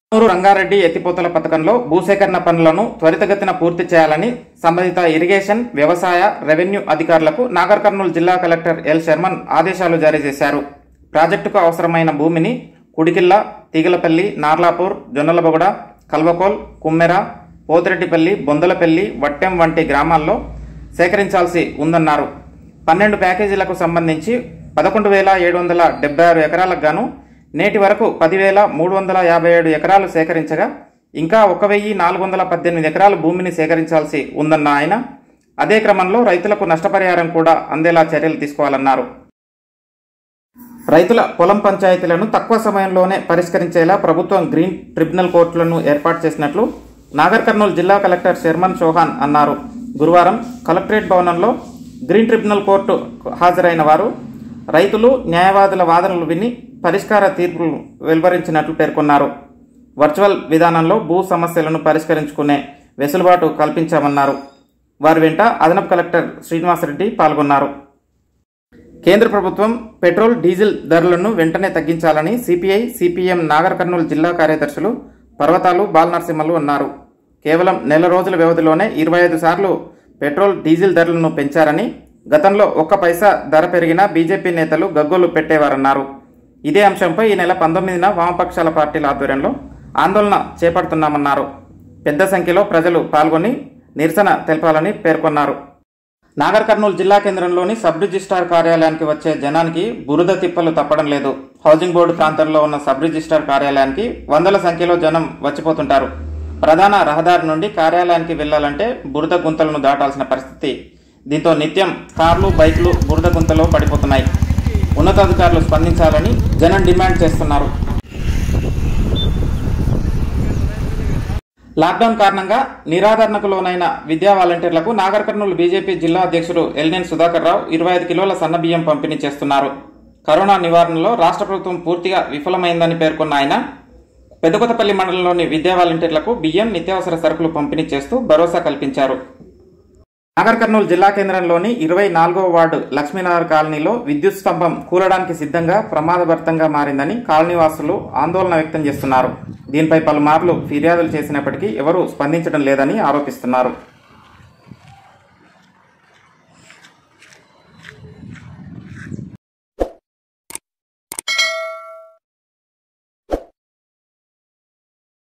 కర్నూలు రంగారెడ్డి ఎత్తిపోతల పథకంలో భూసేకరణ పనులను త్వరితగతిన పూర్తి చేయాలని సంబంధిత ఇరిగేషన్ వ్యవసాయ రెవెన్యూ అధికారులకు నాగర్ కర్నూలు జిల్లా కలెక్టర్ ఎల్ శర్మన్ ఆదేశాలు జారీ చేశారు ప్రాజెక్టుకు అవసరమైన భూమిని కుడికిల్ల తీగలపల్లి నార్లాపూర్ జొన్నలబొగడ కల్వకోల్ కుమ్మెర పోతిరెడ్డిపల్లి బొందలపల్లి వట్టెం వంటి గ్రామాల్లో సేకరించాల్సి ఉందన్నారు పన్నెండు ప్యాకేజీలకు సంబంధించి పదకొండు వేల ఏడు వందల డెబ్బై ఆరు ఎకరాలకు గాను నేటి వరకు పదివేల మూడు వందల యాభై ఏడు ఎకరాలు సేకరించగా ఇంకా ఒక వెయ్యి నాలుగు వందల పద్దెనిమిది ఎకరాల భూమిని సేకరించాల్సి ఉందన్న ఆయన అదే క్రమంలో రైతులకు నష్టపరిహారం కూడా అందేలా చర్యలు తీసుకోవాలన్నారు రైతుల పొలం పంచాయతీలను తక్కువ సమయంలోనే పరిష్కరించేలా ప్రభుత్వం గ్రీన్ ట్రిబ్యునల్ కోర్టులను ఏర్పాటు చేసినట్లు నాగర్ కర్నూలు జిల్లా కలెక్టర్ శర్మన్ చౌహాన్ అన్నారు గురువారం కలెక్టరేట్ భవనంలో గ్రీన్ ట్రిబ్యునల్ కోర్టు హాజరైన వారు రైతులు న్యాయవాదుల వాదనలు విని పరిష్కార తీర్పులు వెలువరించినట్లు పేర్కొన్నారు వర్చువల్ విధానంలో భూ సమస్యలను పరిష్కరించుకునే వెసులుబాటు కల్పించామన్నారు వారి వెంట అదనపు కలెక్టర్ శ్రీనివాసరెడ్డి పాల్గొన్నారు కేంద్ర ప్రభుత్వం పెట్రోల్ డీజిల్ ధరలను వెంటనే తగ్గించాలని సిపిఐ సిపిఎం నాగర్ కర్నూలు జిల్లా కార్యదర్శులు పర్వతాలు బాలనరసింహలు అన్నారు కేవలం నెల రోజుల వ్యవధిలోనే ఇరవై ఐదు సార్లు పెట్రోల్ డీజిల్ ధరలను పెంచారని గతంలో ఒక్క పైసా ధర పెరిగినా బీజేపీ నేతలు గగ్గోలు పెట్టేవారన్నారు ఇదే అంశంపై ఈ నెల పంతొమ్మిదిన వామపక్షాల పార్టీల ఆధ్వర్యంలో ఆందోళన చేపడుతున్నామన్నారు పెద్ద సంఖ్యలో ప్రజలు పాల్గొని నిరసన తెలపాలని పేర్కొన్నారు నాగర్ కర్నూలు జిల్లా కేంద్రంలోని సబ్ రిజిస్ట్రార్ కార్యాలయానికి వచ్చే జనానికి బురద తిప్పలు తప్పడం లేదు హౌసింగ్ బోర్డు ప్రాంతంలో ఉన్న సబ్ రిజిస్ట్రార్ కార్యాలయానికి వందల సంఖ్యలో జనం వచ్చిపోతుంటారు ప్రధాన రహదారి నుండి కార్యాలయానికి వెళ్లాలంటే బురద గుంతలను దాటాల్సిన పరిస్థితి దీంతో నిత్యం కార్లు బైక్లు బురద గుంతలో పడిపోతున్నాయి ఉన్నతాధికారులు స్పందించాలని జనం డిమాండ్ చేస్తున్నారు లాక్డౌన్ కారణంగా నిరాదరణకు లోనైన విద్యా వాలంటీర్లకు నాగర్ కర్నూలు బీజేపీ జిల్లా అధ్యక్షుడు ఎల్నేన్ సుధాకర్ రావు ఇరవై ఐదు కిలోల సన్నబియ్యం పంపిణీ చేస్తున్నారు కరోనా నివారణలో రాష్ట్ర ప్రభుత్వం పూర్తిగా విఫలమైందని పేర్కొన్న ఆయన పెద్దకొత్తపల్లి మండలంలోని విద్యా వాలంటీర్లకు బియ్యం నిత్యావసర సరుకులు పంపిణీ చేస్తూ భరోసా కల్పించారు నాగర్ కర్నూలు జిల్లా కేంద్రంలోని ఇరవై నాలుగో వార్డు లక్ష్మీనగర్ కాలనీలో విద్యుత్ స్తంభం కూలడానికి సిద్ధంగా ప్రమాదభరితంగా మారిందని కాలనీవాసులు ఆందోళన వ్యక్తం చేస్తున్నారు దీనిపై పలుమార్లు ఫిర్యాదులు చేసినప్పటికీ ఎవరూ స్పందించడం లేదని ఆరోపిస్తున్నారు